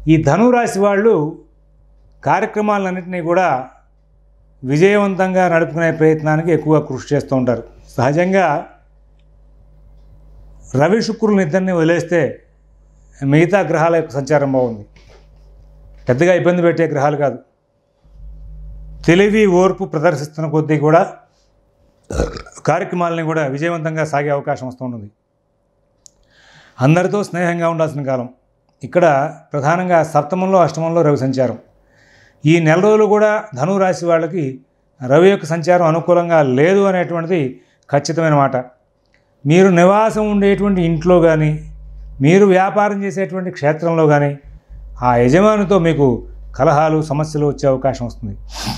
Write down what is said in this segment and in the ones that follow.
ఈ ధనురాశి వాళ్ళు కార్యక్రమాలన్నింటినీ కూడా విజయవంతంగా నడుపుకునే ప్రయత్నానికి ఎక్కువగా కృషి చేస్తూ ఉంటారు సహజంగా రవి శుక్రులను ఇద్దరిని వదిలేస్తే మిగతా గ్రహాల యొక్క సంచారం బాగుంది పెద్దగా ఇబ్బంది పెట్టే గ్రహాలు కాదు తెలివి ఓర్పు ప్రదర్శిస్తున్న కొద్దీ కూడా కార్యక్రమాలని కూడా విజయవంతంగా సాగే అవకాశం వస్తూ ఉంటుంది అందరితో స్నేహంగా ఉండాల్సిన కాలం ఇక్కడ ప్రధానంగా సప్తమంలో అష్టమంలో రవి సంచారం ఈ నెల రోజులు కూడా ధనువు రాశి వాళ్ళకి రవి యొక్క సంచారం అనుకూలంగా లేదు అనేటువంటిది ఖచ్చితమైన మాట మీరు నివాసం ఉండేటువంటి ఇంట్లో కానీ మీరు వ్యాపారం చేసేటువంటి క్షేత్రంలో కానీ ఆ యజమానితో మీకు కలహాలు సమస్యలు వచ్చే అవకాశం వస్తుంది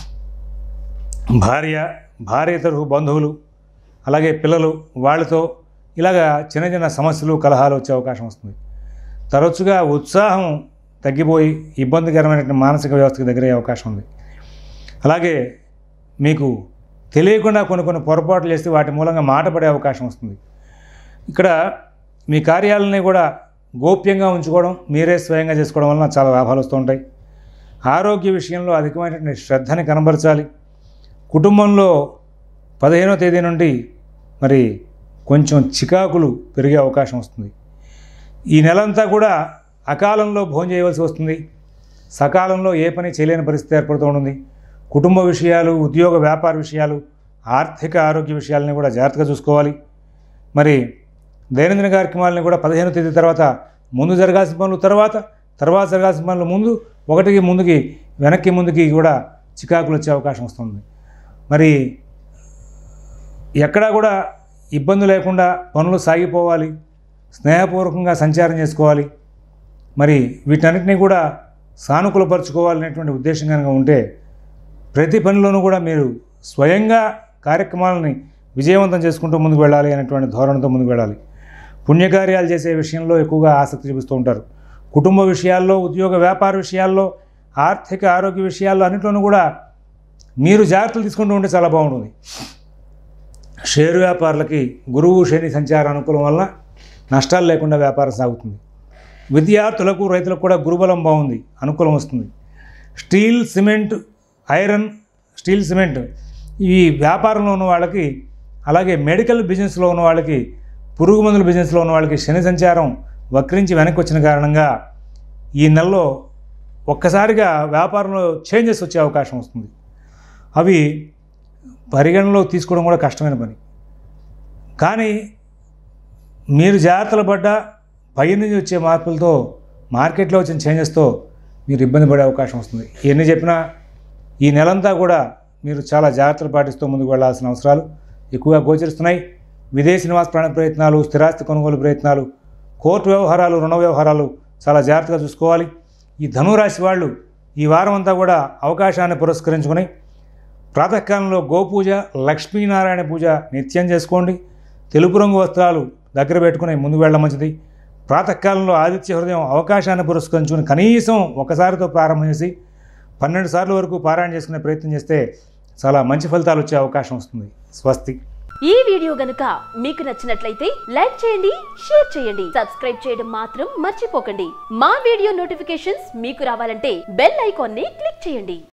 భార్య భార్య తరఫు బంధువులు అలాగే పిల్లలు వాళ్ళతో ఇలాగా చిన్న చిన్న సమస్యలు కలహాలు వచ్చే అవకాశం వస్తుంది తరచుగా ఉత్సాహం తగ్గిపోయి ఇబ్బందికరమైనటువంటి మానసిక వ్యవస్థకు దగ్గరయ్యే అవకాశం ఉంది అలాగే మీకు తెలియకుండా కొన్ని కొన్ని పొరపాట్లు చేస్తే వాటి మూలంగా మాట పడే అవకాశం వస్తుంది ఇక్కడ మీ కార్యాలని కూడా గోప్యంగా ఉంచుకోవడం మీరే స్వయంగా చేసుకోవడం వలన చాలా లాభాలు వస్తూ ఉంటాయి ఆరోగ్య విషయంలో అధికమైనటువంటి శ్రద్ధని కనబరచాలి కుటుంబంలో పదిహేనో తేదీ నుండి మరి కొంచెం చికాకులు పెరిగే అవకాశం వస్తుంది ఈ నెలంతా కూడా అకాలంలో భోజనం చేయవలసి వస్తుంది సకాలంలో ఏ పని చేయలేని పరిస్థితి ఏర్పడుతూ ఉంటుంది కుటుంబ విషయాలు ఉద్యోగ వ్యాపార విషయాలు ఆర్థిక ఆరోగ్య విషయాలని కూడా జాగ్రత్తగా చూసుకోవాలి మరి దైనందిన కార్యక్రమాలని కూడా పదిహేను తేదీ తర్వాత ముందు జరగాల్సిన పనులు తర్వాత తర్వాత జరగాల్సిన పనులు ముందు ఒకటికి ముందుకి వెనక్కి ముందుకి కూడా చికాకులు వచ్చే అవకాశం వస్తుంది మరి ఎక్కడా కూడా ఇబ్బంది లేకుండా పనులు సాగిపోవాలి స్నేహపూర్వకంగా సంచారం చేసుకోవాలి మరి వీటన్నిటిని కూడా సానుకూలపరచుకోవాలనేటువంటి ఉద్దేశం కనుక ఉంటే ప్రతి పనిలోనూ కూడా మీరు స్వయంగా కార్యక్రమాలని విజయవంతం చేసుకుంటూ ముందుకు వెళ్ళాలి అనేటువంటి ధోరణితో ముందుకు వెళ్ళాలి పుణ్యకార్యాలు చేసే విషయంలో ఎక్కువగా ఆసక్తి చూపిస్తూ ఉంటారు కుటుంబ విషయాల్లో ఉద్యోగ వ్యాపార విషయాల్లో ఆర్థిక ఆరోగ్య విషయాల్లో అన్నింటిలోనూ కూడా మీరు జాగ్రత్తలు తీసుకుంటూ ఉంటే చాలా బాగుంటుంది షేరు వ్యాపారులకి గురువు శని సంచార అనుకూలం వల్ల నష్టాలు లేకుండా వ్యాపారం సాగుతుంది విద్యార్థులకు రైతులకు కూడా గురుబలం బాగుంది అనుకూలం వస్తుంది steel cement iron steel cement ఈ వ్యాపారంలో ఉన్న వాళ్ళకి అలాగే మెడికల్ బిజినెస్లో ఉన్న వాళ్ళకి పురుగు మందుల బిజినెస్లో ఉన్న వాళ్ళకి శని సంచారం వక్రించి వెనక్కి వచ్చిన కారణంగా ఈ నెలలో ఒక్కసారిగా వ్యాపారంలో చేంజెస్ వచ్చే అవకాశం వస్తుంది అవి పరిగణనలో తీసుకోవడం కూడా కష్టమైన పని కానీ మీరు జాగ్రత్తలు పడ్డా పై నుంచి వచ్చే మార్పులతో మార్కెట్లో వచ్చిన చేంజెస్తో మీరు ఇబ్బంది పడే అవకాశం వస్తుంది ఎన్ని చెప్పినా ఈ నెలంతా కూడా మీరు చాలా జాగ్రత్తలు పాటిస్తూ ముందుకు వెళ్ళాల్సిన అవసరాలు ఎక్కువగా గోచరిస్తున్నాయి విదేశీ నివాస ప్రాణ ప్రయత్నాలు స్థిరాస్తి కొనుగోలు ప్రయత్నాలు కోర్టు వ్యవహారాలు రుణ వ్యవహారాలు చాలా జాగ్రత్తగా చూసుకోవాలి ఈ ధనురాశి వాళ్ళు ఈ వారం అంతా కూడా అవకాశాన్ని పురస్కరించుకొని ప్రాతకాలంలో గోపూజ లక్ష్మీనారాయణ పూజ నిత్యం చేసుకోండి తెలుపు రంగు వస్త్రాలు దగ్గర పెట్టుకుని ముందుకు వెళ్ళడం మంచిది ప్రాతకాలంలో ఆదిత్య హృదయం అవకాశాన్ని పురస్కరించుకుని కనీసం ఒకసారితో ప్రారంభం చేసి పన్నెండు సార్లు వరకు పారాయణ చేసుకునే ప్రయత్నం చేస్తే చాలా మంచి ఫలితాలు వచ్చే అవకాశం వస్తుంది స్వస్తి ఈ వీడియో గనుక మీకు నచ్చినట్లయితే లైక్ చేయండి షేర్ చేయండి సబ్స్క్రైబ్ చేయడం మాత్రం మర్చిపోకండి మా వీడియో నోటిఫికేషన్స్ మీకు రావాలంటే బెల్ ఐకాన్ ని క్లిక్ చేయండి